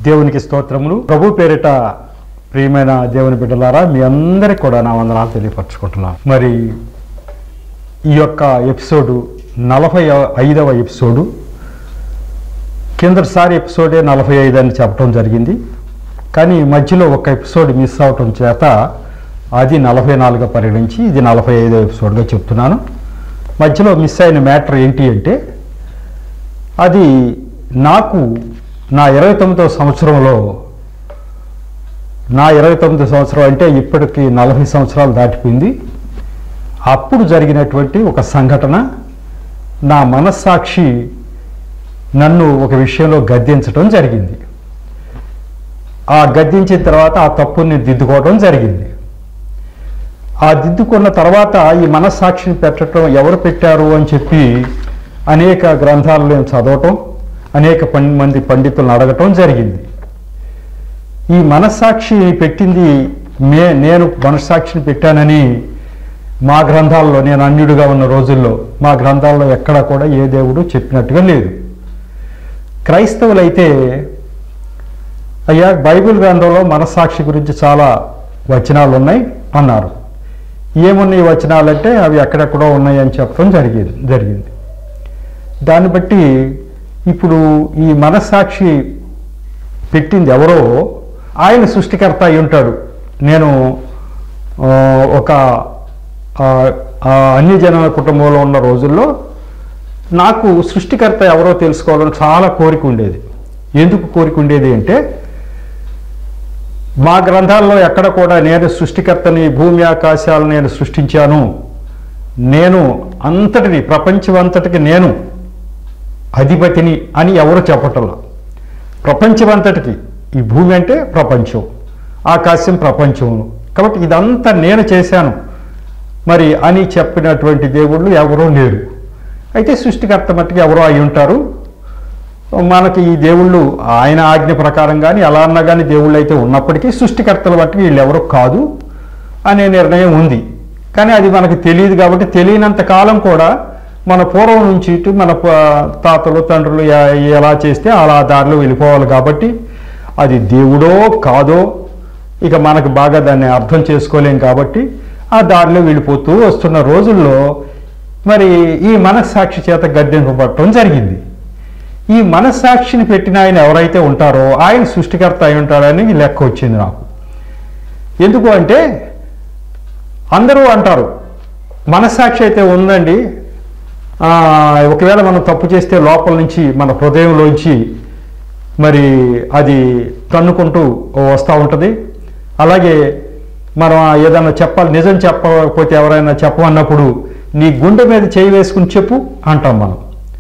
దేవునికి స్తోత్రములు ప్రభు పేరిట ప్రియమైన దేవుని బిడ్డలారా మీ అందరికి కూడా నా వందనాలు తెలియపరచుకుంటున్నాను మరి ఈ యొక్క ఎపిసోడు నలభై ఐదవ ఎపిసోడు కిందటిసారి ఎపిసోడే నలభై ఐదు అని చెప్పడం జరిగింది కానీ మధ్యలో ఒక ఎపిసోడ్ మిస్ అవటం చేత అది నలభై నాలుగు పరిగణించి ఇది నలభై ఐదో ఎపిసోడ్గా చెప్తున్నాను మధ్యలో మిస్ అయిన మ్యాటర్ ఏంటి అంటే అది నాకు నా ఇరవై తొమ్మిదవ సంవత్సరంలో నా ఇరవై తొమ్మిదో సంవత్సరం అంటే ఇప్పటికి నలభై సంవత్సరాలు దాటిపోయింది అప్పుడు జరిగినటువంటి ఒక సంఘటన నా మనస్సాక్షి నన్ను ఒక విషయంలో గద్దించడం జరిగింది ఆ గద్దించిన తర్వాత ఆ తప్పుని నేను దిద్దుకోవడం జరిగింది ఆ దిద్దుకున్న తర్వాత ఈ మనస్సాక్షిని పెట్టడం ఎవరు పెట్టారు అని చెప్పి అనేక గ్రంథాలు నేను చదవటం అనేక పం- మంది పండితులను అడగటం జరిగింది ఈ మనస్సాక్షిని పెట్టింది మే నేను మనస్సాక్షిని పెట్టానని మా గ్రంథాల్లో నేను అన్యుడిగా ఉన్న రోజుల్లో మా గ్రంథాల్లో ఎక్కడా కూడా ఏ దేవుడు చెప్పినట్టుగా లేదు క్రైస్తవులైతే అయ్యా బైబిల్ గ్రంథంలో మనస్సాక్షి గురించి చాలా వచనాలు ఉన్నాయి అన్నారు ఏమున్నాయి వచనాలంటే అవి ఎక్కడెక్కడో ఉన్నాయి అని చెప్పడం జరిగింది జరిగింది దాన్ని బట్టి ఇప్పుడు ఈ మనస్సాక్షి పెట్టింది ఎవరో ఆయన సృష్టికర్త అయి ఉంటాడు నేను ఆ, ఒక ఆ, ఆ అన్యజన కుటుంబంలో ఉన్న రోజుల్లో నాకు సృష్టికర్త ఎవరో తెలుసుకోవాలని చాలా కోరిక ఉండేది ఎందుకు కోరిక ఉండేది అంటే మా గ్రంథాల్లో ఎక్కడ కూడా నేను సృష్టికర్తని భూమి ఆకాశాలు నేను సృష్టించాను నేను అంతటిని ప్రపంచం అంతటికి నేను అధిపతిని అని ఎవరు చెప్పటంలా ప్రపంచం అంతటికి ఈ భూమి అంటే ప్రపంచం ఆకాశం ప్రపంచం కాబట్టి ఇదంతా నేను చేశాను మరి అని చెప్పినటువంటి దేవుళ్ళు ఎవరూ లేరు అయితే సృష్టికర్త మట్టుకు ఎవరో అయి ఉంటారు మనకి ఈ దేవుళ్ళు ఆయన ఆజ్ఞ ప్రకారం కానీ ఎలా అన్నా కానీ దేవుళ్ళు అయితే ఉన్నప్పటికీ సృష్టికర్తల మట్టుకు వీళ్ళు ఎవరు కాదు అనే నిర్ణయం ఉంది కానీ అది మనకు తెలియదు కాబట్టి తెలియనంత కాలం కూడా మన పూర్వం నుంచి ఇటు మన ప- తాతలు తండ్రులు ఎ- ఎలా చేస్తే అలా దారిలో వెళ్ళిపోవాలి కాబట్టి అది దేవుడో కాదో ఇక మనకు బాగా దాన్ని అర్థం చేసుకోలేం కాబట్టి ఆ దారిలో వెళ్ళిపోతూ వస్తున్న రోజుల్లో మరి ఈ మనస్సాక్షి చేత గద్దెంపబడటం జరిగింది ఈ మనస్సాక్షిని పెట్టిన ఆయన ఎవరైతే ఉంటారో ఆయన సృష్టికర్త అయి ఉంటాడని లెక్క వచ్చింది నాకు ఎందుకు అంటే అందరూ అంటారు మనస్సాక్షి అయితే ఉందండి ఆ, ఒకవేళ మనం తప్పు చేస్తే లోపల నుంచి మన హృదయంలోంచి మరి అది తన్నుకుంటూ వస్తూ ఉంటుంది అలాగే మనం ఏదైనా చెప్పాలి నిజం చెప్పకపోతే ఎవరైనా చెప్పమన్నప్పుడు నీ గుండె మీద చేయి వేసుకుని చెప్పు అంటాం మనం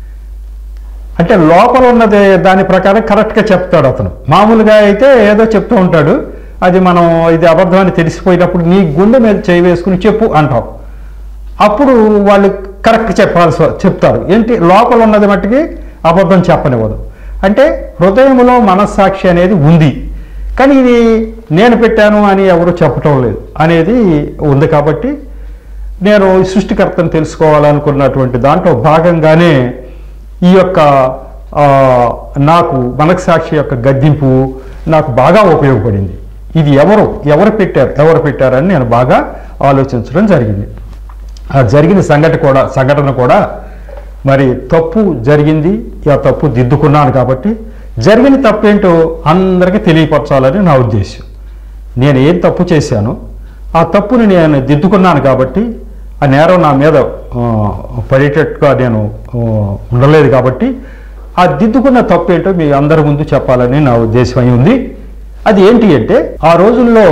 అంటే లోపల ఉన్నది దాని ప్రకారం కరెక్ట్గా చెప్తాడు అతను మామూలుగా అయితే ఏదో చెప్తూ ఉంటాడు అది మనం ఇది అబద్ధమని తెలిసిపోయినప్పుడు నీ గుండె మీద చేయి వేసుకుని చెప్పు అంటాం అప్పుడు వాళ్ళు కరెక్ట్ చెప్పాల్సి వ- చెప్తారు ఏంటి లోపల ఉన్నది మట్టుకి అబద్ధం చెప్పనివ్వదు అంటే హృదయంలో మనస్సాక్షి అనేది ఉంది కానీ ఇది నేను పెట్టాను అని ఎవరు చెప్పటం లేదు అనేది ఉంది కాబట్టి నేను ఈ సృష్టికర్తను తెలుసుకోవాలనుకున్నటువంటి దాంట్లో భాగంగానే ఈ యొక్క ఆ, నాకు మనస్సాక్షి యొక్క గద్దింపు నాకు బాగా ఉపయోగపడింది ఇది ఎవరు ఎవరు పెట్టారు ఎవరు పెట్టారని నేను బాగా ఆలోచించడం జరిగింది ఆ జరిగిన సంఘటన కూడా సంఘటన కూడా మరి తప్పు జరిగింది ఆ తప్పు దిద్దుకున్నాను కాబట్టి జరిగిన తప్పు ఏంటో అందరికీ తెలియపరచాలని నా ఉద్దేశం నేను ఏం తప్పు చేశానో ఆ తప్పుని నేను దిద్దుకున్నాను కాబట్టి ఆ నేరం నా మీద ఆ, పడేటట్టుగా నేను ఆ, ఉండలేదు కాబట్టి ఆ దిద్దుకున్న తప్పు ఏంటో మీ అందరి ముందు చెప్పాలని నా ఉద్దేశం అయి ఉంది అది ఏంటి అంటే ఆ రోజుల్లో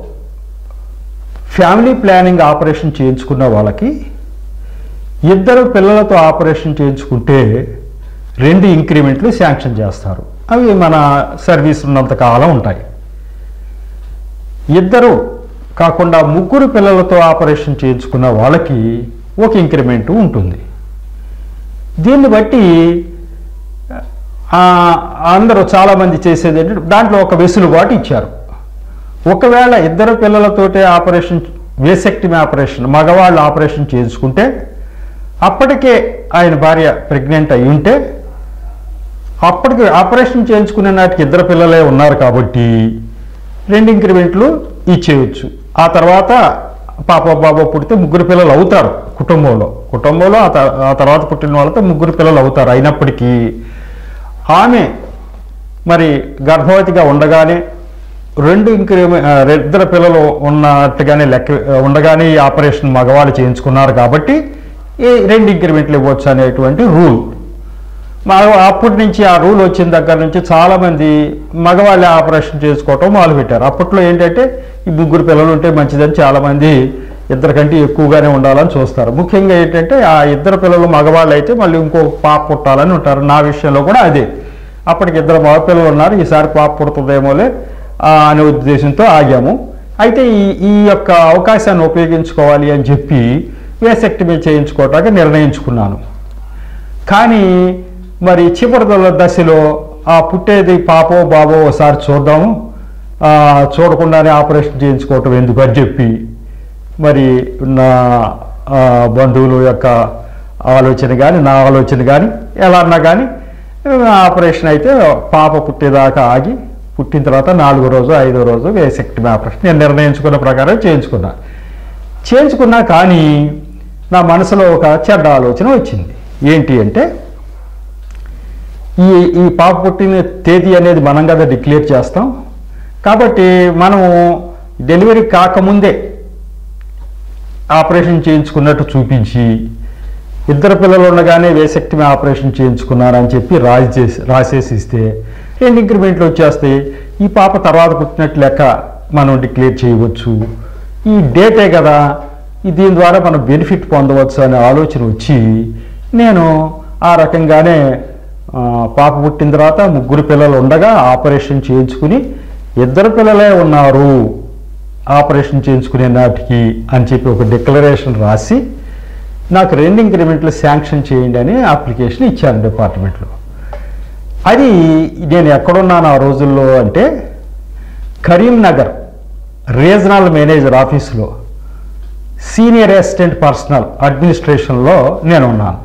ఫ్యామిలీ ప్లానింగ్ ఆపరేషన్ చేయించుకున్న వాళ్ళకి ఇద్దరు పిల్లలతో ఆపరేషన్ చేయించుకుంటే రెండు ఇంక్రిమెంట్లు శాంక్షన్ చేస్తారు అవి మన సర్వీస్ ఉన్నంత కాలం ఉంటాయి ఇద్దరు కాకుండా ముగ్గురు పిల్లలతో ఆపరేషన్ చేయించుకున్న వాళ్ళకి ఒక ఇంక్రిమెంట్ ఉంటుంది దీన్ని బట్టి ఆ, అందరూ చాలామంది చేసేది ఏంటంటే దాంట్లో ఒక వెసులుబాటు ఇచ్చారు ఒకవేళ ఇద్దరు పిల్లలతోటే ఆపరేషన్ వేసెక్టిమి ఆపరేషన్ మగవాళ్ళు ఆపరేషన్ చేయించుకుంటే అప్పటికే ఆయన భార్య ప్రెగ్నెంట్ అయి ఉంటే అప్పటికి ఆపరేషన్ చేయించుకునే నాటికి ఇద్దరు పిల్లలే ఉన్నారు కాబట్టి రెండు ఇంక్రిమెంట్లు ఇచ్చేయచ్చు ఆ తర్వాత పాప బాబా పుడితే ముగ్గురు పిల్లలు అవుతారు కుటుంబంలో కుటుంబంలో ఆ త- ఆ తర్వాత పుట్టిన వాళ్ళతో ముగ్గురు పిల్లలు అవుతారు అయినప్పటికీ ఆమె మరి గర్భవతిగా ఉండగానే రెండు ఇంక్రిమె ఆ, ఇద్దరు పిల్లలు ఉన్నట్టుగానే లెక్క ఉండగానే ఈ ఆపరేషన్ మగవాళ్ళు చేయించుకున్నారు కాబట్టి ఈ రెండు ఇంక్రిమెంట్లు ఇవ్వచ్చు అనేటువంటి రూల్ మా అప్పటి నుంచి ఆ రూల్ వచ్చిన దగ్గర నుంచి చాలామంది మగవాళ్ళే ఆపరేషన్ చేసుకోవటం మొదలుపెట్టారు అప్పట్లో ఏంటంటే ఈ ముగ్గురు పిల్లలు ఉంటే మంచిదని చాలామంది ఇద్దరికంటే ఎక్కువగానే ఉండాలని చూస్తారు ముఖ్యంగా ఏంటంటే ఆ ఇద్దరు పిల్లలు మగవాళ్ళు అయితే మళ్ళీ ఇంకో పాప పుట్టాలని ఉంటారు నా విషయంలో కూడా అదే అప్పటికి ఇద్దరు మగ పిల్లలు ఉన్నారు ఈసారి పాప పుడుతుందేమోలే ఆ, అనే ఉద్దేశంతో ఆగాము అయితే ఈ ఈ యొక్క అవకాశాన్ని ఉపయోగించుకోవాలి అని చెప్పి వేసెక్టమీ చేయించుకోవటానికి నిర్ణయించుకున్నాను కానీ మరి చివరి దశ- దశలో ఆ పుట్టేది పాపో బాబో ఒకసారి చూద్దాము ఆ, చూడకుండానే ఆపరేషన్ చేయించుకోవటం ఎందుకు అని చెప్పి మరి నా ఆ, బంధువుల యొక్క ఆలోచన కానీ నా ఆలోచన కానీ ఎలా అన్నా కానీ ఆపరేషన్ అయితే పాప పుట్టేదాకా ఆగి పుట్టిన తర్వాత నాలుగో రోజు ఐదో రోజు వేసెక్టమీ ఆపరేషన్ నేను నిర్ణయించుకున్న ప్రకారం చేయించుకున్నా చేయించుకున్నా కానీ నా మనసులో ఒక చెడ్డ ఆలోచన వచ్చింది ఏంటి అంటే ఈ ఈ పాప పుట్టిన తేదీ అనేది మనం కదా డిక్లేర్ చేస్తాం కాబట్టి మనం డెలివరీ కాకముందే ఆపరేషన్ చేయించుకున్నట్టు చూపించి ఇద్దరు పిల్లలు ఉండగానే వేసెక్టమీ ఆపరేషన్ చేయించుకున్నారని చెప్పి రాసి చేసి రాసేసి ఇస్తే రెండు ఇంక్రిమెంట్లు వచ్చేస్తాయి ఈ పాప తర్వాత పుట్టినట్టు లెక్క మనం డిక్లేర్ చేయవచ్చు ఈ డేటే కదా ఈ దీని ద్వారా మనం బెనిఫిట్ పొందవచ్చు అనే ఆలోచన వచ్చి నేను ఆ రకంగానే ఆ, పాప పుట్టిన తర్వాత ముగ్గురు పిల్లలు ఉండగా ఆపరేషన్ చేయించుకుని ఇద్దరు పిల్లలే ఉన్నారు ఆపరేషన్ చేయించుకునే నాటికి అని చెప్పి ఒక డిక్లరేషన్ రాసి నాకు రెండు ఇంక్రిమెంట్లు శాంక్షన్ చేయండి అని అప్లికేషన్ ఇచ్చాను డిపార్ట్మెంట్లో అది నేను ఎక్కడున్నాను ఆ రోజుల్లో అంటే కరీంనగర్ రీజనల్ మేనేజర్ ఆఫీసులో సీనియర్ అసిస్టెంట్ పర్సనల్ అడ్మినిస్ట్రేషన్లో నేను ఉన్నాను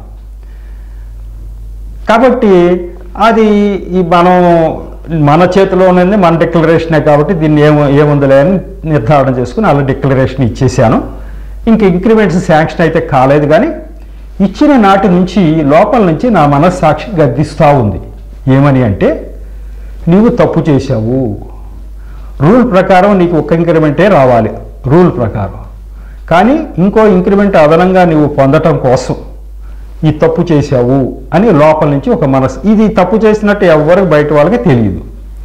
కాబట్టి అది ఈ మనం మన చేతిలో ఉన్నది మన డిక్లరేషనే కాబట్టి దీన్ని ఏము ఏముందిలే అని నిర్ధారణ చేసుకుని అలా డిక్లరేషన్ ఇచ్చేసాను ఇంక ఇంక్రిమెంట్స్ శాంక్షన్ అయితే కాలేదు కానీ ఇచ్చిన నాటి నుంచి లోపల నుంచి నా మనస్సాక్షి గద్దిస్తూ ఉంది ఏమని అంటే నీవు తప్పు చేశావు రూల్ ప్రకారం నీకు ఒక ఇంక్రిమెంటే రావాలి రూల్ ప్రకారం కానీ ఇంకో ఇంక్రిమెంట్ అదనంగా నువ్వు పొందటం కోసం ఈ తప్పు చేశావు అని లోపల నుంచి ఒక మనసు ఇది తప్పు చేసినట్టు ఎవ్వరికి బయట వాళ్ళకి తెలియదు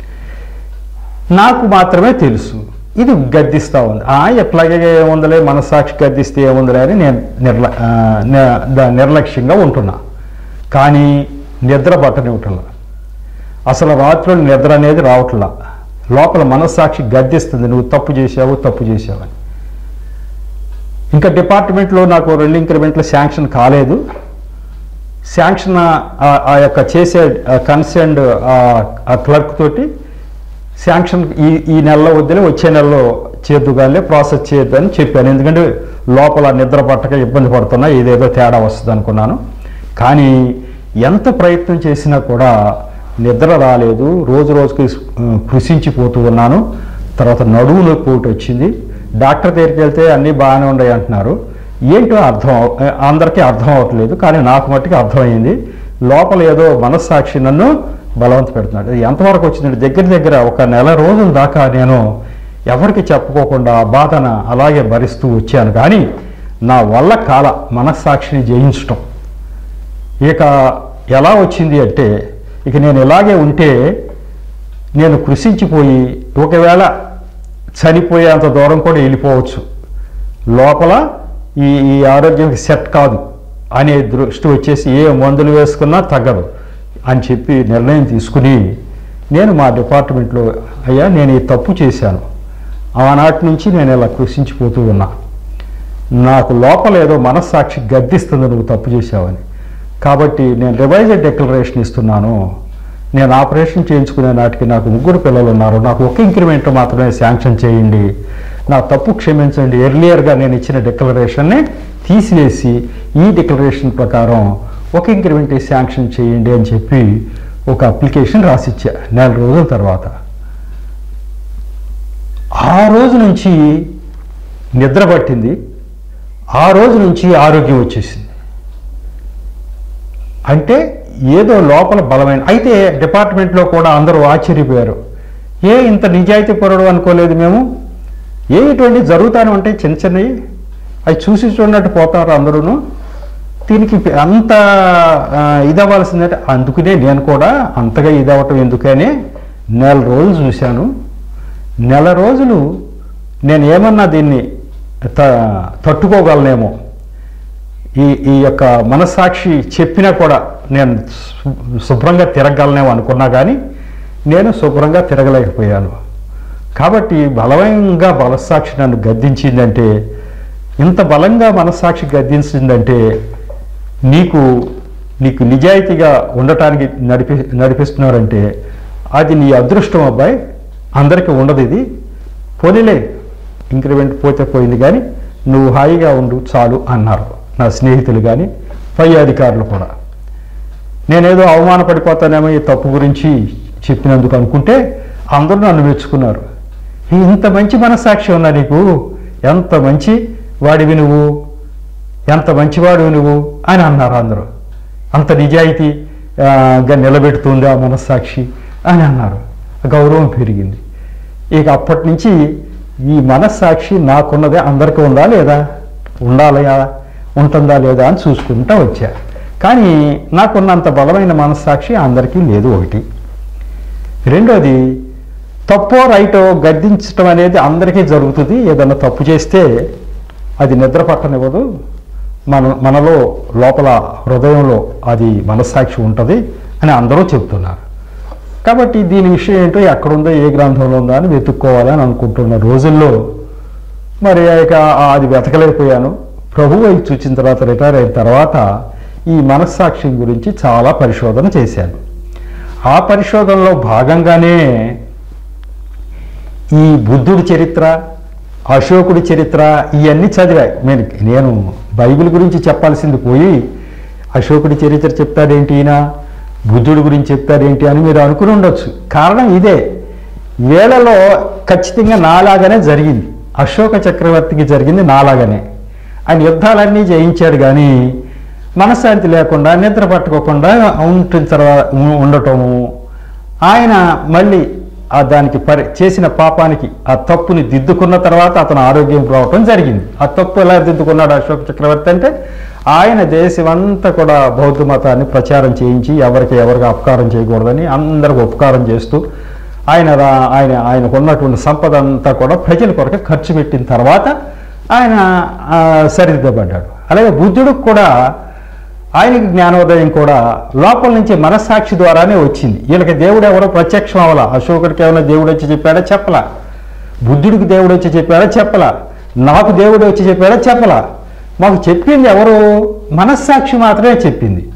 నాకు మాత్రమే తెలుసు ఇది గద్దిస్తూ ఉంది ఆ ఎట్లాగే ఏముందలే మనస్సాక్షి గద్దిస్తే ఏముందలే అని నేను నిర్ల ఆ, నే- దా- నిర్లక్ష్యంగా ఉంటున్నా కానీ నిద్ర పట్టనివ్వటంలా అసలు రాత్రులు నిద్ర అనేది రావట్లా లోపల మనస్సాక్షి గద్దిస్తుంది నువ్వు తప్పు చేసావు తప్పు చేసావు అని ఇంకా డిపార్ట్మెంట్లో నాకు రెండు ఇంక్రిమెంట్లు శాంక్షన్ కాలేదు శాంక్షన్ ఆ- ఆ యొక్క చేసే కన్సర్న్డ్ ఆ క్లర్క్ తోటి శాంక్షన్ ఈ ఈ నెలలో వద్దులే వచ్చే నెలలో చేద్దుగానే ప్రాసెస్ చేయొద్దు అని చెప్పాను ఎందుకంటే లోపల నిద్ర పట్టక ఇబ్బంది పడుతున్నా ఏదేదో తేడా వస్తుంది అనుకున్నాను కానీ ఎంత ప్రయత్నం చేసినా కూడా నిద్ర రాలేదు రోజు రోజుకి ఆ, కృషించిపోతూ ఉన్నాను తర్వాత నడువు నొప్పి ఒకటి వచ్చింది డాక్టర్ దగ్గరికి వెళ్తే అన్నీ బాగానే ఉన్నాయి అంటున్నారు ఏంటో అర్థం అవ- అందరికీ అర్థం అవ్వట్లేదు కానీ నాకు మట్టుకు అర్థమైంది లోపల ఏదో మనస్సాక్షి నన్ను బలవంత పెడుతున్నాడు ఇది ఎంతవరకు వచ్చిందంటే దగ్గర దగ్గర ఒక నెల రోజుల దాకా నేను ఎవరికి చెప్పుకోకుండా ఆ బాధన అలాగే భరిస్తూ వచ్చాను కానీ నా వల్ల కాల మనస్సాక్షిని జయించటం ఇక ఎలా వచ్చింది అంటే ఇక నేను ఇలాగే ఉంటే నేను కృషించిపోయి ఒకవేళ చనిపోయేంత దూరం కూడా వెళ్ళిపోవచ్చు లోపల ఈ ఈ ఆరోగ్యం సెట్ కాదు అనే దృష్టి వచ్చేసి ఏ మందులు వేసుకున్నా తగ్గదు అని చెప్పి నిర్ణయం తీసుకుని నేను మా డిపార్ట్మెంట్లో అయ్యా నేను ఈ తప్పు చేశాను ఆనాటి నుంచి నేను ఇలా కృషించిపోతూ ఉన్నా నాకు లోపల ఏదో మనస్సాక్షి గద్దిస్తుంది నువ్వు తప్పు చేశావని కాబట్టి నేను రివైజర్ డిక్లరేషన్ ఇస్తున్నాను నేను ఆపరేషన్ చేయించుకునే నాటికి నాకు ముగ్గురు పిల్లలు ఉన్నారు నాకు ఒక ఇంక్రిమెంట్ మాత్రమే శాంక్షన్ చేయండి నా తప్పు క్షమించండి ఎర్లియర్గా నేను ఇచ్చిన డిక్లరేషన్ని తీసివేసి ఈ డిక్లరేషన్ ప్రకారం ఒక ఇంక్రిమెంట్ శాంక్షన్ చేయండి అని చెప్పి ఒక అప్లికేషన్ రాసిచ్చా నెల రోజుల తర్వాత ఆ రోజు నుంచి నిద్ర పట్టింది ఆ రోజు నుంచి ఆరోగ్యం వచ్చేసింది అంటే ఏదో లోపల బలమైన అయితే డిపార్ట్మెంట్లో కూడా అందరూ ఆశ్చర్యపోయారు ఏ ఇంత నిజాయితీ పరుడు అనుకోలేదు మేము ఏ ఇటువంటి జరుగుతానే ఉంటాయి చిన్న చిన్నవి అవి చూసి చూడనట్టు పోతారు అందరూను దీనికి అంత ఆ, ఇదవ్వాల్సిందంటే అందుకనే నేను కూడా అంతగా ఇదవ్వటం ఎందుకని నెల రోజులు చూశాను నెల రోజులు నేను ఏమన్నా దీన్ని త తట్టుకోగలనేమో ఈ ఈ యొక్క మనస్సాక్షి చెప్పినా కూడా నేను శు- శుభ్రంగా తిరగలనేమో అనుకున్నా కానీ నేను శుభ్రంగా తిరగలేకపోయాను కాబట్టి బలవంగా మనస్సాక్షి నన్ను గద్దించిందంటే ఇంత బలంగా మనస్సాక్షి గద్దించిందంటే నీకు నీకు నిజాయితీగా ఉండటానికి నడిపి నడిపిస్తున్నారంటే అది నీ అదృష్టం అబ్బాయి అందరికీ ఉండదు ఇది పోనీలే ఇంక్రిమెంట్ పోతే పోయింది కానీ నువ్వు హాయిగా ఉండు చాలు అన్నారు నా స్నేహితులు కానీ పై అధికారులు కూడా నేనేదో అవమానపడిపోతానేమో ఈ తప్పు గురించి చెప్పినందుకు అనుకుంటే అందరూ నన్ను మెచ్చుకున్నారు ఇంత మంచి మనస్సాక్షి ఉన్నా నీకు ఎంత మంచి వాడివి నువ్వు ఎంత మంచివాడివి నువ్వు అని అన్నారు అందరూ అంత నిజాయితీ ఆ, గా నిలబెడుతుంది ఆ మనస్సాక్షి అని అన్నారు గౌరవం పెరిగింది ఇక అప్పటి నుంచి ఈ మనస్సాక్షి నాకున్నదే అందరికీ ఉందా లేదా ఉండాలయా ఉంటుందా లేదా అని చూసుకుంటా వచ్చా కానీ నాకున్నంత బలమైన మనస్సాక్షి అందరికీ లేదు ఒకటి రెండోది తప్పో రైటో గద్దించడం అనేది అందరికీ జరుగుతుంది ఏదైనా తప్పు చేస్తే అది నిద్ర పట్టనివ్వదు మన మనలో లోపల హృదయంలో అది మనస్సాక్షి ఉంటుంది అని అందరూ చెప్తున్నారు కాబట్టి దీని విషయం ఏంటో ఎక్కడుందో ఏ గ్రంథంలో ఉందో అని వెతుక్కోవాలని అనుకుంటున్న రోజుల్లో మరి ఇక అది వెతకలేకపోయాను ప్రభు వైపు చూసిన తర్వాత రిటైర్ అయిన తర్వాత ఈ మనస్సాక్షి గురించి చాలా పరిశోధన చేశాను ఆ పరిశోధనలో భాగంగానే ఈ బుద్ధుడి చరిత్ర అశోకుడి చరిత్ర ఇవన్నీ చదివా నేను నేను బైబిల్ గురించి చెప్పాల్సింది పోయి అశోకుడి చరిత్ర చెప్తాడేంటి ఈయన బుద్ధుడి గురించి చెప్తాడేంటి అని మీరు అనుకుని ఉండొచ్చు కారణం ఇదే వేళలో ఖచ్చితంగా నాలాగానే జరిగింది అశోక చక్రవర్తికి జరిగింది నాలాగానే ఆయన యుద్ధాలన్నీ జయించాడు కానీ మనశ్శాంతి లేకుండా నిద్ర పట్టుకోకుండా ఉంటున్న తర్వాత ఉ- ఉండటము ఆయన మళ్ళీ ఆ దానికి పరి చేసిన పాపానికి ఆ తప్పుని దిద్దుకున్న తర్వాత అతను ఆరోగ్యం రావటం జరిగింది ఆ తప్పు ఎలా దిద్దుకున్నాడు అశోక చక్రవర్తి అంటే ఆయన దేశమంతా కూడా బౌద్ధ మతాన్ని ప్రచారం చేయించి ఎవరికి ఎవరికి అపకారం చేయకూడదని అందరికి ఉపకారం చేస్తూ ఆయన రా- ఆయన ఆయనకు ఉన్నటువంటి సంపద అంతా కూడా ప్రజల కొరకు ఖర్చు పెట్టిన తర్వాత ఆయన ఆ, సరిదిద్దబడ్డాడు అలాగే బుద్ధుడికి కూడా ఆయనకి జ్ఞానోదయం కూడా లోపల నుంచి మనస్సాక్షి ద్వారానే వచ్చింది వీళ్ళకి దేవుడు ఎవరో ప్రత్యక్షం అవ్వాల అశోకుడికి ఏమైనా దేవుడు వచ్చి చెప్పాడా చెప్పలా బుద్ధుడికి దేవుడు వచ్చి చెప్పాడా చెప్పలా నాకు దేవుడు వచ్చి చెప్పాడా చెప్పలా మాకు చెప్పింది ఎవరు మనస్సాక్షి మాత్రమే చెప్పింది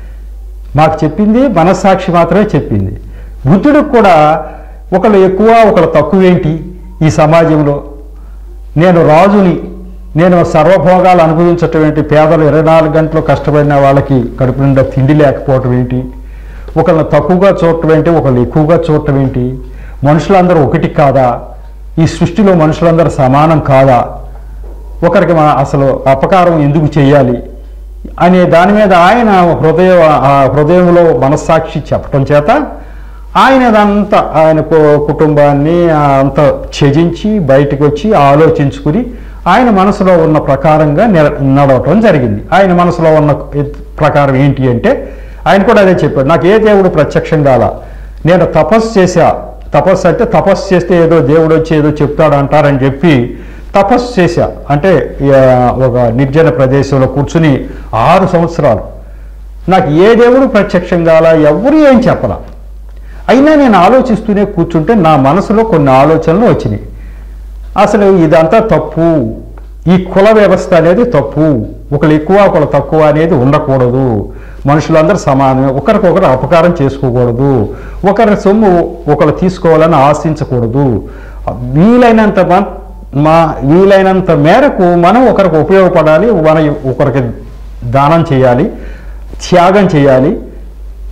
మాకు చెప్పింది మనస్సాక్షి మాత్రమే చెప్పింది బుద్ధుడికి కూడా ఒకళ్ళు ఎక్కువ ఒకళ్ళు తక్కువేంటి ఈ సమాజంలో నేను రాజుని నేను సర్వభోగాలు అనుభవించటం ఏంటి పేదలు ఇరవై నాలుగు గంటలు కష్టపడిన వాళ్ళకి కడుపు నిండా తిండి లేకపోవటం ఏంటి ఒకళ్ళని తక్కువగా చూడటం ఏంటి ఒకళ్ళు ఎక్కువగా చూడటం ఏంటి మనుషులందరూ ఒకటి కాదా ఈ సృష్టిలో మనుషులందరూ సమానం కాదా ఒకరికి మా అసలు అపకారం ఎందుకు చేయాలి అనే దాని మీద ఆయన హృదయ ఆ హృదయంలో మనస్సాక్షి చెప్పటం చేత ఆయన అదంతా ఆయన కు- కుటుంబాన్ని ఆ అంతా త్యజించి బయటకు వచ్చి ఆలోచించుకుని ఆయన మనసులో ఉన్న ప్రకారంగా నిల- నడవటం జరిగింది ఆయన మనసులో ఉన్న ఎత్- ప్రకారం ఏంటి అంటే ఆయన కూడా అదే చెప్పాడు నాకు ఏ దేవుడు ప్రత్యక్షం కాల నేను తపస్సు చేశా తపస్సు అంటే తపస్సు చేస్తే ఏదో దేవుడు వచ్చి ఏదో చెప్తాడు అంటారని చెప్పి తపస్సు చేశా అంటే ఆ, ఒక నిర్జన ప్రదేశంలో కూర్చుని ఆరు సంవత్సరాలు నాకు ఏ దేవుడు ప్రత్యక్షం కాల ఎవరు ఏం చెప్పలా అయినా నేను ఆలోచిస్తూనే కూర్చుంటే నా మనసులో కొన్ని ఆలోచనలు వచ్చినాయి అసలు ఇదంతా తప్పు ఈ కుల వ్యవస్థ అనేది తప్పు ఒకళ్ళు ఎక్కువ ఒకళ్ళు తక్కువ అనేది ఉండకూడదు మనుషులందరూ సమానమే ఒకరికొకరు అపకారం చేసుకోకూడదు ఒకరి సొమ్ము ఒకరు తీసుకోవాలని ఆశించకూడదు వీలైనంత మ- మా వీలైనంత మేరకు మనం ఒకరికి ఉపయోగపడాలి మన ఒకరికి దానం చేయాలి త్యాగం చేయాలి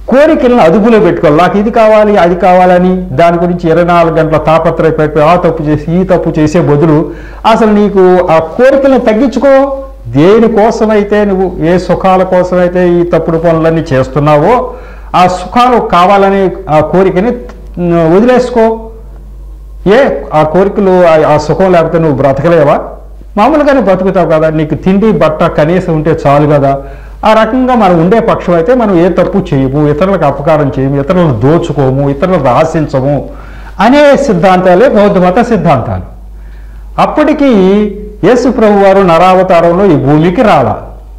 కోరికలను అదుపులో పెట్టుకోవాలి నాకు ఇది కావాలి అది కావాలని దాని గురించి ఇరవై నాలుగు గంటల తాపత్రయపడి ఆ తప్పు చేసి ఈ తప్పు చేసే బదులు అసలు నీకు ఆ కోరికలను తగ్గించుకో దేనికోసమైతే నువ్వు ఏ సుఖాల కోసమైతే ఈ తప్పుడు పనులన్నీ చేస్తున్నావో ఆ సుఖాలు కావాలనే ఆ కోరికని మ్, వదిలేసుకో ఏ ఆ కోరికలు ఆ- ఆ సుఖం లేకపోతే నువ్వు బ్రతకలేవా మామూలుగానే బ్రతుకుతావు కదా నీకు తిండి బట్ట కనీసం ఉంటే చాలు కదా ఆ రకంగా మనం ఉండే పక్షం అయితే మనం ఏ తప్పు చేయము ఇతరులకు అపకారం చేయము ఇతరులను దోచుకోము ఇతరులకు ఆశించము అనే సిద్ధాంతాలే బౌద్ధ మత సిద్ధాంతాలు అప్పటికి యేసు ప్రభు వారు నరావతారంలో ఈ భూమికి రాలా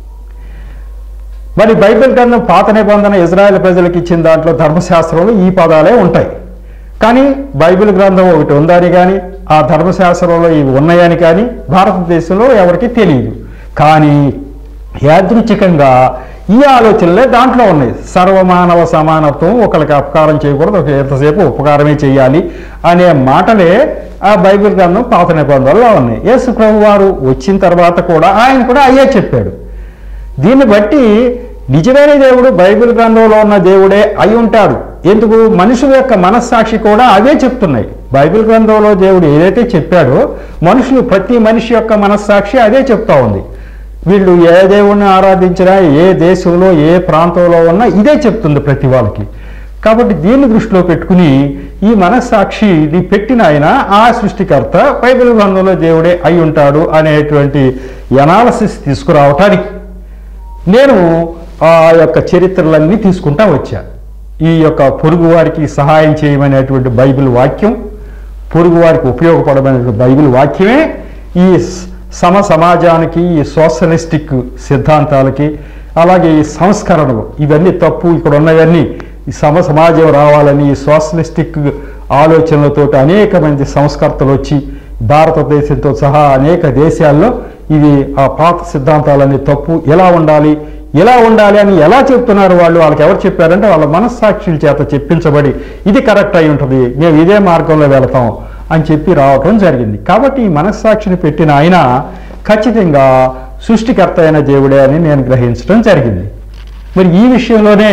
మరి బైబిల్ గ్రంథం పాత నిబంధన ఇజ్రాయెల్ ప్రజలకు ఇచ్చిన దాంట్లో ధర్మశాస్త్రంలో ఈ పదాలే ఉంటాయి కానీ బైబిల్ గ్రంథం ఒకటి ఉందని కానీ ఆ ధర్మశాస్త్రంలో ఇవి ఉన్నాయని కానీ భారతదేశంలో ఎవరికి తెలియదు కానీ యాదృచ్ఛికంగా ఈ ఆలోచనలే దాంట్లో ఉన్నాయి సర్వమానవ సమానత్వం ఒకరికి అపకారం చేయకూడదు ఒక ఎంతసేపు ఉపకారమే చేయాలి అనే మాటలే ఆ బైబిల్ గ్రంథం పాత నిబంధనలో ఉన్నాయి యేసు ప్రభు వారు వచ్చిన తర్వాత కూడా ఆయన కూడా అయ్యే చెప్పాడు దీన్ని బట్టి నిజమైన దేవుడు బైబిల్ గ్రంథంలో ఉన్న దేవుడే అయి ఉంటాడు ఎందుకు మనుషుల యొక్క మనస్సాక్షి కూడా అవే చెప్తున్నాయి బైబిల్ గ్రంథంలో దేవుడు ఏదైతే చెప్పాడో మనుషులు ప్రతి మనిషి యొక్క మనస్సాక్షి అదే చెప్తా ఉంది వీళ్ళు ఏ దేవుణ్ణి ఆరాధించినా ఏ దేశంలో ఏ ప్రాంతంలో ఉన్నా ఇదే చెప్తుంది ప్రతి వాళ్ళకి కాబట్టి దీన్ని దృష్టిలో పెట్టుకుని ఈ మనస్సాక్షిని పెట్టిన ఆయన ఆ సృష్టికర్త బైబిల్ గ్రంథంలో దేవుడే అయి ఉంటాడు అనేటువంటి ఎనాలసిస్ తీసుకురావటానికి నేను ఆ యొక్క చరిత్రలన్నీ తీసుకుంటా వచ్చా ఈ యొక్క పొరుగు వారికి సహాయం చేయమనేటువంటి బైబిల్ వాక్యం పొరుగు వారికి ఉపయోగపడమైనటువంటి బైబిల్ వాక్యమే ఈ స- సమ సమాజానికి ఈ సోషలిస్టిక్ సిద్ధాంతాలకి అలాగే ఈ సంస్కరణలు ఇవన్నీ తప్పు ఇక్కడ ఉన్నవన్నీ ఈ సమ సమాజం రావాలని ఈ సోషలిస్టిక్ ఆలోచనలతో అనేక మంది సంస్కర్తలు వచ్చి భారతదేశంతో సహా అనేక దేశాల్లో ఇవి ఆ పాత సిద్ధాంతాలన్నీ తప్పు ఎలా ఉండాలి ఎలా ఉండాలి అని ఎలా చెప్తున్నారు వాళ్ళు వాళ్ళకి ఎవరు చెప్పారంటే వాళ్ళ మనస్సాక్షుల చేత చెప్పించబడి ఇది కరెక్ట్ అయి ఉంటుంది మేము ఇదే మార్గంలో వెళతాం అని చెప్పి రావటం జరిగింది కాబట్టి ఈ మనస్సాక్షిని పెట్టిన ఆయన ఖచ్చితంగా సృష్టికర్త అయిన దేవుడే అని నేను గ్రహించడం జరిగింది మరి ఈ విషయంలోనే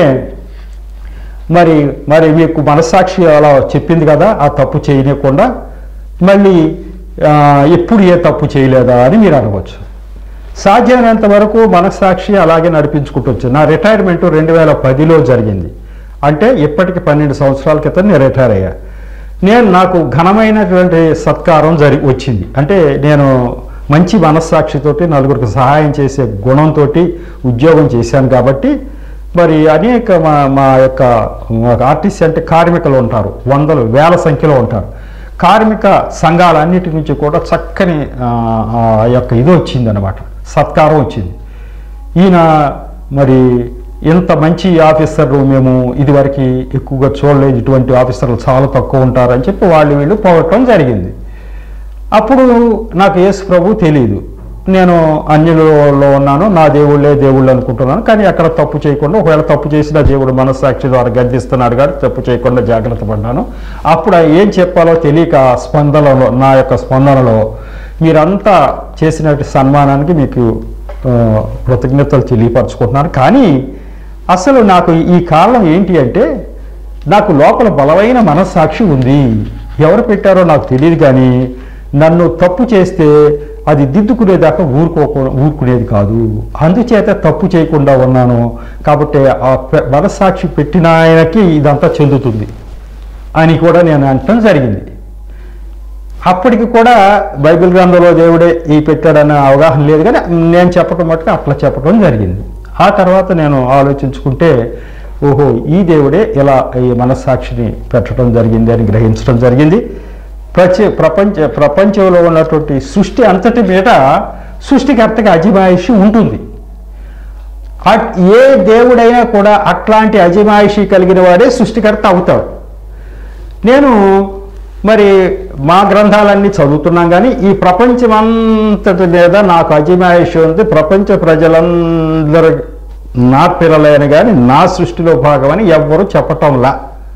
మరి మరి మీకు మనస్సాక్షి అలా చెప్పింది కదా ఆ తప్పు చేయనివ్వకుండా మళ్ళీ ఆ, ఎప్పుడు ఏ తప్పు చేయలేదా అని మీరు అనవచ్చు సాధ్యమైనంత వరకు మనస్సాక్షి అలాగే నడిపించుకుంటూ నా రిటైర్మెంట్ రెండు వేల పదిలో జరిగింది అంటే ఇప్పటికి పన్నెండు సంవత్సరాల క్రితం నేను రిటైర్ అయ్యా నేను నాకు ఘనమైనటువంటి సత్కారం జరి వచ్చింది అంటే నేను మంచి మనస్సాక్షితోటి నలుగురికి సహాయం చేసే గుణంతో ఉద్యోగం చేశాను కాబట్టి మరి అనేక మా మా యొక్క ఆర్టిస్ట్ అంటే కార్మికులు ఉంటారు వందలు వేల సంఖ్యలో ఉంటారు కార్మిక సంఘాలన్నిటి నుంచి కూడా చక్కని ఆ, ఆ యొక్క ఇది వచ్చిందనమాట సత్కారం వచ్చింది ఈయన మరి ఇంత మంచి ఆఫీసర్లు మేము ఇదివరకు ఎక్కువగా చూడలేదు ఇటువంటి ఆఫీసర్లు చాలా తక్కువ ఉంటారని చెప్పి వాళ్ళు వీళ్ళు పోగొట్టడం జరిగింది అప్పుడు నాకు యేసు ప్రభు తెలియదు నేను అన్యులలో ఉన్నాను నా దేవుళ్ళే దేవుళ్ళు అనుకుంటున్నాను కానీ అక్కడ తప్పు చేయకుండా ఒకవేళ తప్పు చేసిన దేవుడు మనస్సాక్షి ద్వారా గద్దిస్తున్నాడు కానీ తప్పు చేయకుండా జాగ్రత్త పడ్డాను అప్పుడు ఏం చెప్పాలో తెలియక ఆ స్పందనలో నా యొక్క స్పందనలో మీరంతా చేసినటువంటి సన్మానానికి మీకు ఆ, కృతజ్ఞతలు తెలియపరచుకుంటున్నాను కానీ అసలు నాకు ఈ కారణం ఏంటి అంటే నాకు లోపల బలమైన మనస్సాక్షి ఉంది ఎవరు పెట్టారో నాకు తెలియదు కానీ నన్ను తప్పు చేస్తే అది దిద్దుకునేదాకా ఊరుకోకు ఊరుకునేది కాదు అందుచేత తప్పు చేయకుండా ఉన్నాను కాబట్టి ఆ పె- మనస్సాక్షి పెట్టిన ఆయనకి ఇదంతా చెందుతుంది అని కూడా నేను అనటం జరిగింది అప్పటికి కూడా బైబిల్ గ్రంథంలో దేవుడే ఈ పెట్టాడన్న అవగాహన లేదు కానీ నేను చెప్పటం మటుకు అట్లా చెప్పడం జరిగింది ఆ తర్వాత నేను ఆలోచించుకుంటే ఓహో ఈ దేవుడే ఇలా ఈ మనస్సాక్షిని పెట్టడం జరిగింది అని గ్రహించడం జరిగింది ప్రచ ప్రపంచ ప్రపంచంలో ఉన్నటువంటి సృష్టి అంతటి మీద సృష్టికర్తకి అజమాయిషి ఉంటుంది అట్- ఏ దేవుడైనా కూడా అట్లాంటి అజమాయిషి కలిగిన వాడే సృష్టికర్త అవుతాడు నేను మరి మా గ్రంథాలన్నీ చదువుతున్నాం కానీ ఈ ప్రపంచం అంతటి మీద నాకు అజమాయిషి ఉంది ప్రపంచ ప్రజలందరూ నా పిల్లలైన కానీ నా సృష్టిలో భాగమని ఎవ్వరూ చెప్పటంలా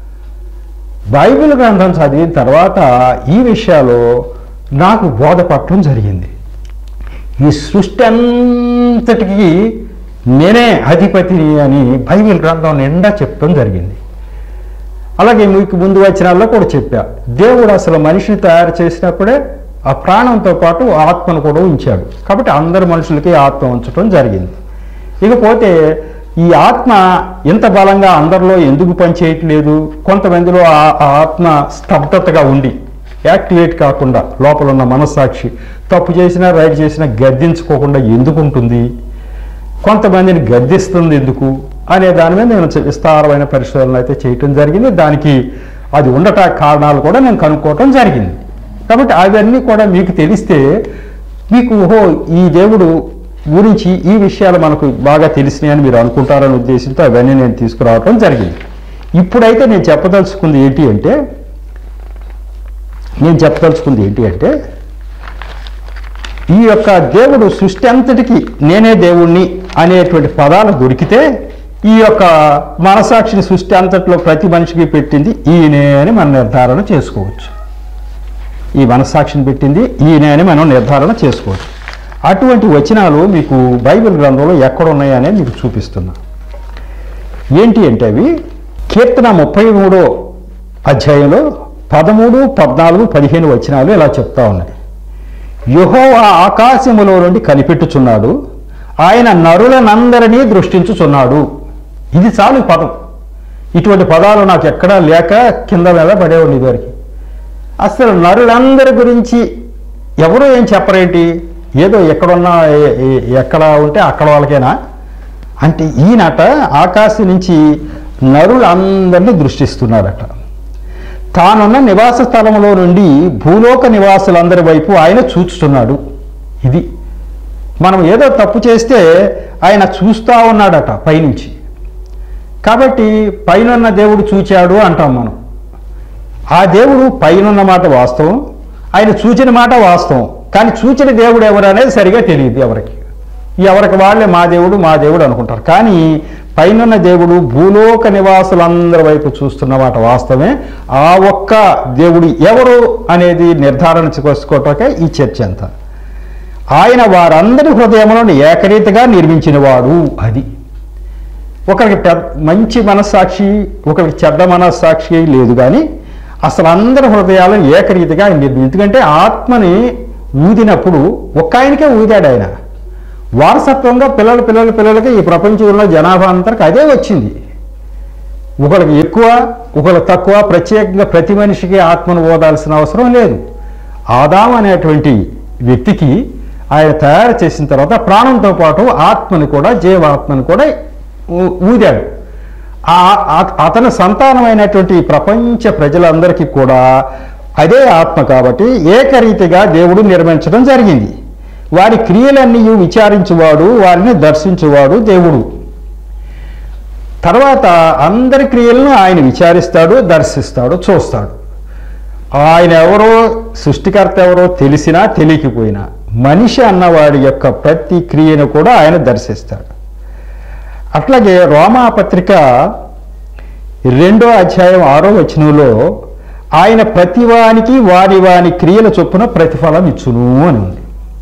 బైబిల్ గ్రంథం చదివిన తర్వాత ఈ విషయాలు నాకు బోధపడటం జరిగింది ఈ సృష్టి అంతటికి నేనే అధిపతిని అని బైబిల్ గ్రంథం నిండా చెప్పడం జరిగింది అలాగే మీకు ముందు వచనాల్లో కూడా చెప్పా దేవుడు అసలు మనిషిని తయారు చేసినప్పుడే ఆ ప్రాణంతో పాటు ఆత్మను కూడా ఉంచాడు కాబట్టి అందరి మనుషులకి ఆత్మ ఉంచడం జరిగింది ఇకపోతే ఈ ఆత్మ ఇంత బలంగా అందరిలో ఎందుకు పనిచేయట్లేదు కొంతమందిలో ఆ ఆ ఆత్మ స్తబ్దతగా ఉండి యాక్టివేట్ కాకుండా లోపల ఉన్న మనస్సాక్షి తప్పు చేసినా రైట్ చేసినా గద్దించుకోకుండా ఎందుకు ఉంటుంది కొంతమందిని గద్దిస్తుంది ఎందుకు అనే దాని మీద నేను చ- విస్తారమైన పరిశోధనలు అయితే చేయటం జరిగింది దానికి అది ఉండట కారణాలు కూడా నేను కనుక్కోవటం జరిగింది కాబట్టి అవన్నీ కూడా మీకు తెలిస్తే మీకు ఓహో ఈ దేవుడు గురించి ఈ విషయాలు మనకు బాగా తెలిసినాయని మీరు అనుకుంటారనే ఉద్దేశంతో అవన్నీ నేను తీసుకురావటం జరిగింది ఇప్పుడైతే నేను చెప్పదలుచుకుంది ఏంటి అంటే నేను చెప్పదలుచుకుంది ఏంటి అంటే ఈ యొక్క దేవుడు సృష్టి అంతటికి నేనే దేవుణ్ణి అనేటువంటి పదాలు దొరికితే ఈ యొక్క మనసాక్షిని సృష్టి అంతటిలో ప్రతి మనిషికి పెట్టింది ఈయనే అని మనం నిర్ధారణ చేసుకోవచ్చు ఈ మనస్సాక్షిని పెట్టింది ఈయనే అని మనం నిర్ధారణ చేసుకోవచ్చు అటువంటి వచనాలు మీకు బైబిల్ గ్రంథంలో ఎక్కడ ఉన్నాయనే మీకు చూపిస్తున్నా ఏంటి అంటే అవి కీర్తన ముప్పై మూడో అధ్యాయంలో పదమూడు పద్నాలుగు పదిహేను వచనాలు ఇలా చెప్తా ఉన్నాయి యెహోవా ఆకాశములో నుండి కనిపెట్టుచున్నాడు ఆయన నరులనందరినీ దృష్టించుచున్నాడు ఇది చాలు ఈ పదం ఇటువంటి పదాలు నాకు ఎక్కడా లేక కింద మీద పడేవాడి ఇదివరకు అసలు నరులందరి గురించి ఎవరు ఏం చెప్పరేంటి ఏదో ఎక్కడున్నా ఏ- ఏ- ఎక్కడ ఉంటే అక్కడ వాళ్ళకేనా అంటే ఈయనట ఆకాశం నుంచి నరులందరినీ దృష్టిస్తున్నాడట తానున్న నివాస స్థలంలో నుండి భూలోక నివాసులందరి వైపు ఆయన చూస్తున్నాడు ఇది మనం ఏదో తప్పు చేస్తే ఆయన చూస్తూ ఉన్నాడట పైనుంచి కాబట్టి పైనున్న దేవుడు చూచాడు అంటాం మనం ఆ దేవుడు పైనున్న మాట వాస్తవం ఆయన చూచిన మాట వాస్తవం కానీ చూచిన దేవుడు ఎవరు అనేది సరిగా తెలియదు ఎవరికి ఎవరికి వాళ్ళే మా దేవుడు మా దేవుడు అనుకుంటారు కానీ పైనున్న దేవుడు భూలోక నివాసులందరి వైపు చూస్తున్న మాట వాస్తవమే ఆ ఒక్క దేవుడు ఎవరు అనేది నిర్ధారణ చేసుకోవటాకే ఈ చర్చ అంతా ఆయన వారందరి హృదయములను ఏకరీతిగా నిర్మించినవాడు అది ఒకరికి పెద్ద మంచి మనస్సాక్షి ఒకరికి చెడ్డ మనస్సాక్షి లేదు కానీ అసలు అందరి హృదయాలను ఏకరీతిగా ఆయన నిర్మించి ఎందుకంటే ఆత్మని ఊదినప్పుడు ఒక్క ఆయనకే ఊదాడు ఆయన వారసత్వంగా పిల్లల పిల్లల పిల్లలకి ఈ ప్రపంచంలో జనాభా అంతరికి అదే వచ్చింది ఒకరికి ఎక్కువ ఒకరికి తక్కువ ప్రత్యేకంగా ప్రతి మనిషికి ఆత్మను ఓదాల్సిన అవసరం లేదు ఆదాం అనేటువంటి వ్యక్తికి ఆయన తయారు చేసిన తర్వాత ప్రాణంతో పాటు ఆత్మని కూడా జీవాత్మని కూడా ఊ- ఊదాడు ఆ ఆ- అతని సంతానమైనటువంటి ఈ ప్రపంచ ప్రజలందరికీ కూడా అదే ఆత్మ కాబట్టి ఏకరీతిగా దేవుడు నిర్మించడం జరిగింది వారి క్రియలన్నీ విచారించువాడు వారిని దర్శించువాడు దేవుడు తర్వాత అందరి క్రియలను ఆయన విచారిస్తాడు దర్శిస్తాడు చూస్తాడు ఆయన ఎవరో సృష్టికర్త ఎవరో తెలిసినా తెలియకపోయినా మనిషి అన్నవాడి యొక్క ప్రతి క్రియను కూడా ఆయన దర్శిస్తాడు అట్లాగే రోమా పత్రిక రెండో అధ్యాయం ఆరో వచనంలో ఆయన ప్రతివానికి వారి వాని క్రియల చొప్పున ప్రతిఫలం ఇచ్చును అని ఉంది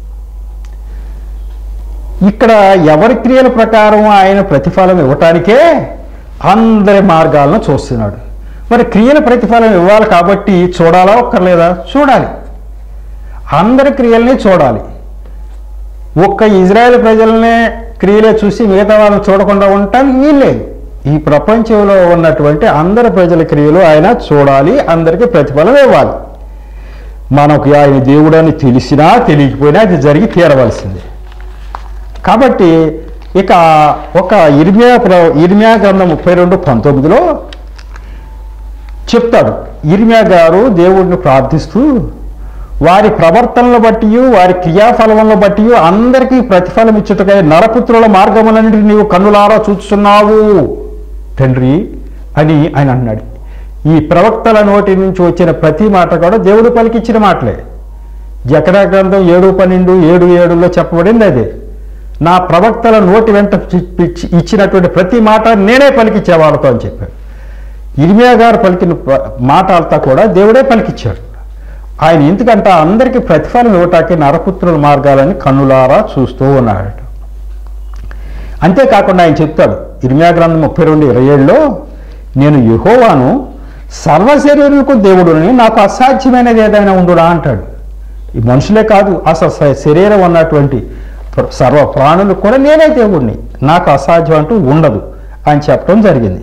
ఇక్కడ ఎవరి క్రియల ప్రకారం ఆయన ప్రతిఫలం ఇవ్వటానికే అందరి మార్గాలను చూస్తున్నాడు మరి క్రియల ప్రతిఫలం ఇవ్వాలి కాబట్టి చూడాలా ఒక్కర్లేదా చూడాలి అందరి క్రియల్ని చూడాలి ఒక్క ఇజ్రాయెల్ ప్రజలనే క్రియలే చూసి మిగతా వాళ్ళని చూడకుండా ఉండటానికి వీల్లేదు ఈ ప్రపంచంలో ఉన్నటువంటి అందరి ప్రజల క్రియలు ఆయన చూడాలి అందరికీ ప్రతిఫలం ఇవ్వాలి మనకు ఆయన దేవుడని తెలిసినా తెలియకపోయినా అది జరిగి తీరవలసిందే కాబట్టి ఇక ఒక ఇర్మియా ప్ర ఇర్మియా గ్రంథం ముప్పై రెండు పంతొమ్మిదిలో చెప్తాడు ఇర్మియా గారు దేవుడిని ప్రార్థిస్తూ వారి ప్రవర్తనలు బట్టి వారి క్రియాఫలములను బట్టి అందరికీ ప్రతిఫలం ఇచ్చుటకై నరపుత్రుల మార్గములన్నింటినీ నీవు కన్నులారా చూస్తున్నావు తండ్రి అని ఆయన అన్నాడు ఈ ప్రవక్తల నోటి నుంచి వచ్చిన ప్రతి మాట కూడా దేవుడు పలికిచ్చిన మాటలే జకరా గ్రంథం ఏడు పన్నెండు ఏడు ఏడులో చెప్పబడింది అదే నా ప్రవక్తల నోటి వెంట చి- పిచ్చి- ఇచ్చినటువంటి ప్రతి మాట నేనే పలికిచ్చేవాడుతో అని చెప్పాడు ఇర్మియా గారు పలికిన ప్ర- మాట అంతా కూడా దేవుడే పలికిచ్చాడు ఆయన ఎందుకంటే అందరికీ ప్రతిఫలం ఇవ్వటానికి నరపుత్రుల మార్గాలని కన్నులారా చూస్తూ ఉన్నాడు అంతేకాకుండా ఆయన చెప్తాడు ఇర్మియా గ్రంథం ముప్పై రెండు ఇరవై ఏడులో నేను యెహోవాను సర్వశరీరులకు దేవుడుని నాకు అసాధ్యమైనది ఏదైనా ఉండురా అంటాడు ఈ మనుషులే కాదు అసలు స- శరీరం ఉన్నటువంటి ప్ర- సర్వ ప్రాణులకు కూడా నేనే దేవుడిని నాకు అసాధ్యం అంటూ ఉండదు అని చెప్పడం జరిగింది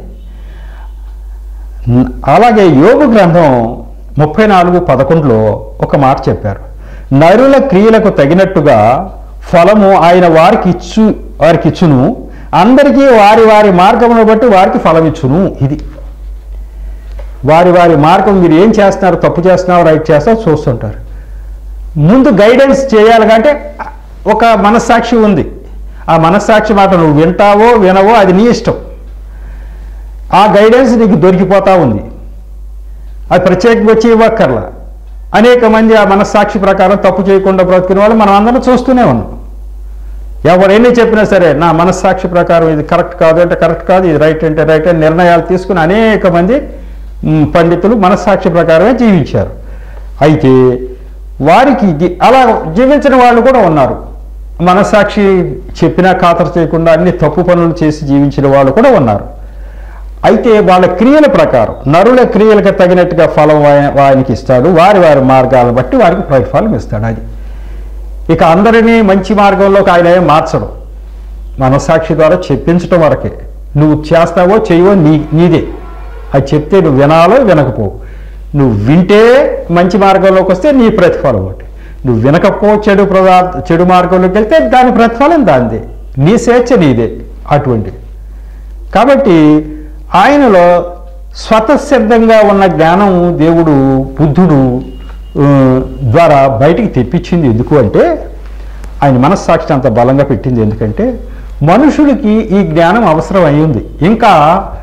న- అలాగే యోగు గ్రంథం ముప్పై నాలుగు పదకొండులో ఒక మాట చెప్పారు నరుల క్రియలకు తగినట్టుగా ఫలము ఆయన వారికి ఇచ్చు వారికి ఇచ్చును అందరికీ వారి వారి మార్గమును బట్టి వారికి ఫలం ఇచ్చును ఇది వారి వారి మార్గం మీరు ఏం చేస్తున్నారు తప్పు చేస్తున్నారు రైట్ చేస్తారో చూస్తుంటారు ముందు గైడెన్స్ చేయాలి అంటే ఒక మనస్సాక్షి ఉంది ఆ మనస్సాక్షి మాట నువ్వు వింటావో వినవో అది నీ ఇష్టం ఆ గైడెన్స్ నీకు దొరికిపోతా ఉంది అది ప్రత్యేకంగా వచ్చి ఇవ్వక్కర్లా అనేక మంది ఆ మనస్సాక్షి ప్రకారం తప్పు చేయకుండా బ్రతికిన వాళ్ళు మనం అందరం చూస్తూనే ఉన్నాం ఎవరు ఎన్ని చెప్పినా సరే నా మనస్సాక్షి ప్రకారం ఇది కరెక్ట్ కాదు అంటే కరెక్ట్ కాదు ఇది రైట్ అంటే రైట్ అని నిర్ణయాలు తీసుకుని అనేక మంది మ్, పండితులు మనస్సాక్షి ప్రకారమే జీవించారు అయితే వారికి ఇది- అలా జీవించిన వాళ్ళు కూడా ఉన్నారు మనస్సాక్షి చెప్పినా ఖాతరు చేయకుండా అన్ని తప్పు పనులు చేసి జీవించిన వాళ్ళు కూడా ఉన్నారు అయితే వాళ్ళ క్రియల ప్రకారం నరుల క్రియలకు తగినట్టుగా ఫలం ఆయన- ఆయనకి ఇస్తాడు వారి వారి మార్గాలను బట్టి వారికి ప్రతిఫలం ఇస్తాడు అది ఇక అందరినీ మంచి మార్గంలోకి ఆయన ఏం మార్చడం మనసాక్షి ద్వారా చెప్పించడం వరకే నువ్వు చేస్తావో చేయవో నీ నీదే అది చెప్తే నువ్వు వినాలో వినకపోవు నువ్వు వింటే మంచి మార్గంలోకి వస్తే నీ ప్రతిఫలం ఒకటి నువ్వు వినకపో చెడు పదార్థ చెడు మార్గంలోకి వెళ్తే దాని ప్రతిఫలం దానిదే నీ స్వేచ్ఛ నీదే అటువంటి కాబట్టి ఆయనలో స్వతసిద్ధంగా ఉన్న జ్ఞానం దేవుడు బుద్ధుడు ఆ, ద్వారా బయటికి తెప్పించింది ఎందుకు అంటే ఆయన మనస్సాక్షి అంత బలంగా పెట్టింది ఎందుకంటే మనుషుడికి ఈ జ్ఞానం అవసరం అయ్యింది ఇంకా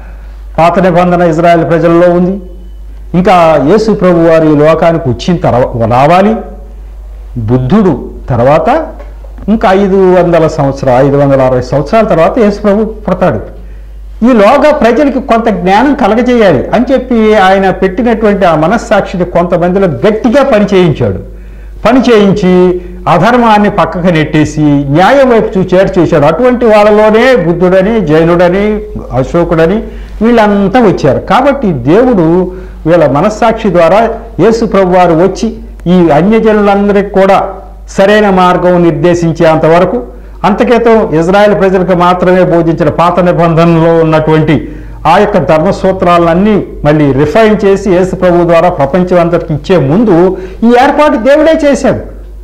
పాత నిబంధన ఇజ్రాయెల్ ప్రజల్లో ఉంది ఇంకా యేసు ప్రభు వారు ఈ లోకానికి వచ్చిన తర్వాత రావాలి బుద్ధుడు తర్వాత ఇంకా ఐదు వందల సంవత్సరాలు ఐదు వందల అరవై సంవత్సరాల తర్వాత యేసు ప్రభు పుడతాడు ఈలోగా ప్రజలకు కొంత జ్ఞానం కలగజేయాలి అని చెప్పి ఆయన పెట్టినటువంటి ఆ మనస్సాక్షిని కొంతమందిలో గట్టిగా పని చేయించాడు పని చేయించి అధర్మాన్ని పక్కకు నెట్టేసి న్యాయం వైపు చూచేరు చేశాడు అటువంటి వాళ్ళలోనే బుద్ధుడని జైనుడని అశోకుడని వీళ్ళంతా వచ్చారు కాబట్టి దేవుడు వీళ్ళ మనస్సాక్షి ద్వారా యేసు ప్రభు వారు వచ్చి ఈ అన్యజనులందరికీ కూడా సరైన మార్గం నిర్దేశించేంత వరకు అంతకేతం ఇజ్రాయెల్ ప్రజలకు మాత్రమే బోధించిన పాత నిబంధనలో ఉన్నటువంటి ఆ యొక్క ధర్మ సూత్రాలన్నీ మళ్ళీ రిఫైన్ చేసి యేసు ప్రభు ద్వారా ప్రపంచం అంతటికి ఇచ్చే ముందు ఈ ఏర్పాటు దేవుడే చేశాడు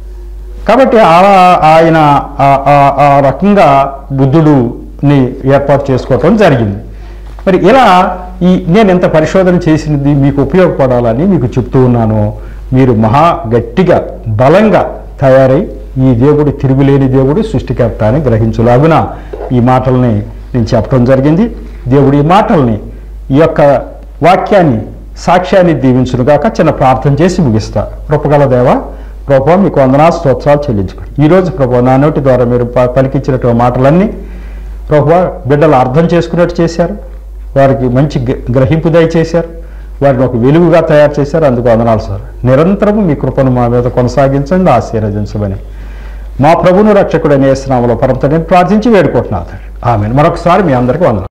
కాబట్టి ఆ- ఆయన ఆ- ఆ- ఆ రకంగా బుద్ధుడుని ఏర్పాటు చేసుకోవటం జరిగింది మరి ఇలా ఈ నేను ఎంత పరిశోధన చేసినది మీకు ఉపయోగపడాలని మీకు చెప్తూ ఉన్నాను మీరు మహా గట్టిగా బలంగా తయారై ఈ దేవుడు తిరుగులేని దేవుడు సృష్టికర్త అని గ్రహించులాగున ఈ మాటల్ని నేను చెప్పడం జరిగింది దేవుడు ఈ మాటల్ని ఈ యొక్క వాక్యాన్ని సాక్ష్యాన్ని దీవించునుగాక చిన్న ప్రార్థన చేసి ముగిస్తా కృపగల దేవా ప్రభావ మీకు వందనా స్తోత్రాలు చెల్లించుకోండి ఈరోజు ప్రభావ నా నోటి ద్వారా మీరు ప- పలికించినటువంటి మాటలన్నీ ప్రభావ బిడ్డలు అర్థం చేసుకున్నట్టు చేశారు వారికి మంచి గ- గ్రహింపు దయచేశారు వారిని ఒక వెలుగుగా తయారు చేశారు అందుకు వందనాలు సార్ నిరంతరము మీ కృపను మా మీద కొనసాగించండి ఆశీర్వదించమని మా ప్రభును రక్షకుడనే స్నామంలో పరంతో నేను ప్రార్థించి వేడుకుంటున్నాను ఆమె మరొకసారి మీ అందరికీ వందనాలు